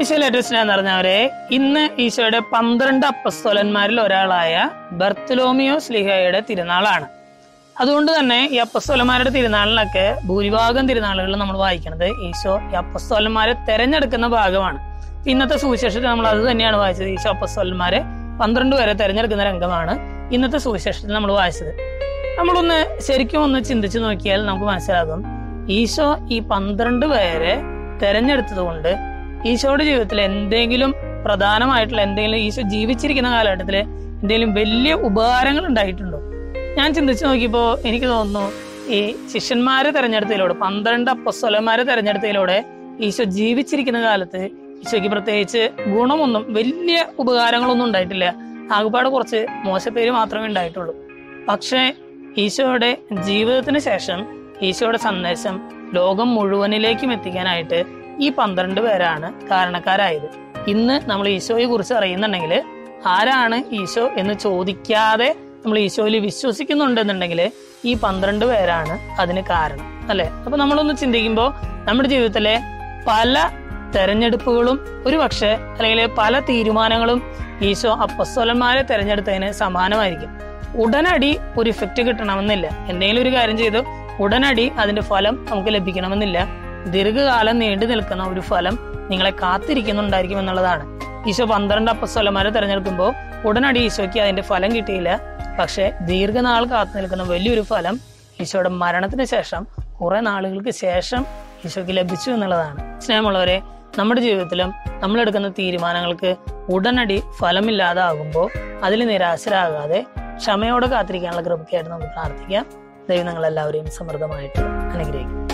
Isho latest എന്ന് പറഞ്ഞവരെ ഇന്ന് ഈശോയുടെ പന്ത്രണ്ട് അപ്പസ്തോലന്മാരിൽ ഒരാളായ ബർത്തലോമിയോ സ്ലിഹയുടെ തിരുനാളാണ് അതുകൊണ്ട് തന്നെ ഈ അപ്പസ്തോലന്മാരുടെ തിരുനാളിലൊക്കെ ഭൂരിഭാഗം തിരുനാളുകളിൽ നമ്മൾ വായിക്കുന്നത് ഈശോ ഈ അപ്പസ്തോലന്മാരെ തെരഞ്ഞെടുക്കുന്ന ഭാഗമാണ് ഇന്നത്തെ സുവിശേഷത്തിൽ നമ്മൾ അത് തന്നെയാണ് വായിച്ചത് ഈശോ അപ്പസ്തോലന്മാരെ പന്ത്രണ്ട് പേരെ തെരഞ്ഞെടുക്കുന്ന രംഗമാണ് ഇന്നത്തെ സുവിശേഷത്തിൽ നമ്മൾ വായിച്ചത് നമ്മളൊന്ന് ശരിക്കും ഒന്ന് ചിന്തിച്ചു നോക്കിയാൽ നമുക്ക് മനസ്സിലാകും ഈശോ ഈ പന്ത്രണ്ട് പേരെ തെരഞ്ഞെടുത്തത് കൊണ്ട് ഈശോയുടെ ജീവിതത്തിൽ എന്തെങ്കിലും പ്രധാനമായിട്ടുള്ള എന്തെങ്കിലും ഈശോ ജീവിച്ചിരിക്കുന്ന കാലഘട്ടത്തിൽ എന്തെങ്കിലും വലിയ ഉപകാരങ്ങൾ ഉണ്ടായിട്ടുണ്ടോ ഞാൻ ചിന്തിച്ചു നോക്കിയപ്പോ എനിക്ക് തോന്നുന്നു ഈ ശിഷ്യന്മാരെ തെരഞ്ഞെടുത്തതിലൂടെ പന്ത്രണ്ട് അപ്പസ്വലന്മാരെ തെരഞ്ഞെടുത്തതിലൂടെ ഈശോ ജീവിച്ചിരിക്കുന്ന കാലത്ത് ഈശോയ്ക്ക് പ്രത്യേകിച്ച് ഗുണമൊന്നും വലിയ ഉപകാരങ്ങളൊന്നും ഉണ്ടായിട്ടില്ല ആകപ്പാട് കുറച്ച് മോശപ്പേര് മാത്രമേ ഉണ്ടായിട്ടുള്ളൂ പക്ഷേ ഈശോയുടെ ജീവിതത്തിന് ശേഷം ഈശോയുടെ സന്ദേശം ലോകം മുഴുവനിലേക്കും എത്തിക്കാനായിട്ട് ഈ പന്ത്രണ്ട് പേരാണ് കാരണക്കാരായത് ഇന്ന് നമ്മൾ ഈശോയെ കുറിച്ച് അറിയുന്നുണ്ടെങ്കിൽ ആരാണ് ഈശോ എന്ന് ചോദിക്കാതെ നമ്മൾ ഈശോയിൽ വിശ്വസിക്കുന്നുണ്ടെന്നുണ്ടെങ്കിൽ ഈ പന്ത്രണ്ട് പേരാണ് അതിന് കാരണം അല്ലെ അപ്പൊ നമ്മളൊന്ന് ചിന്തിക്കുമ്പോൾ നമ്മുടെ ജീവിതത്തിലെ പല തെരഞ്ഞെടുപ്പുകളും ഒരു പക്ഷേ അല്ലെങ്കിൽ പല തീരുമാനങ്ങളും ഈശോ അപ്പസ്വലന്മാരെ തെരഞ്ഞെടുത്തതിന് സമാനമായിരിക്കും ഉടനടി ഒരു ഇഫക്റ്റ് കിട്ടണമെന്നില്ല എന്തെങ്കിലും ഒരു കാര്യം ചെയ്തു ഉടനടി അതിന്റെ ഫലം നമുക്ക് ലഭിക്കണമെന്നില്ല ദീർഘകാലം നീണ്ടു നിൽക്കുന്ന ഒരു ഫലം നിങ്ങളെ കാത്തിരിക്കുന്നുണ്ടായിരിക്കും എന്നുള്ളതാണ് ഈശോ പന്ത്രണ്ട് അപ്പസ്വലന്മാരെ തെരഞ്ഞെടുക്കുമ്പോൾ ഉടനടി ഈശോയ്ക്ക് അതിന്റെ ഫലം കിട്ടിയില്ല പക്ഷെ ദീർഘനാൾ കാത്തു നിൽക്കുന്ന വലിയൊരു ഫലം ഈശോയുടെ മരണത്തിന് ശേഷം കുറെ നാളുകൾക്ക് ശേഷം ഈശോയ്ക്ക് ലഭിച്ചു എന്നുള്ളതാണ് സ്നേഹമുള്ളവരെ നമ്മുടെ ജീവിതത്തിലും നമ്മൾ എടുക്കുന്ന തീരുമാനങ്ങൾക്ക് ഉടനടി ഫലമില്ലാതാകുമ്പോൾ അതിൽ നിരാശരാകാതെ ക്ഷമയോടെ കാത്തിരിക്കാനുള്ള കൃപയ്ക്കായിട്ട് നമുക്ക് പ്രാർത്ഥിക്കാം ദൈവം നിങ്ങളെല്ലാവരെയും സമൃദ്ധമായിട്ട് അനുഗ്രഹിക്കും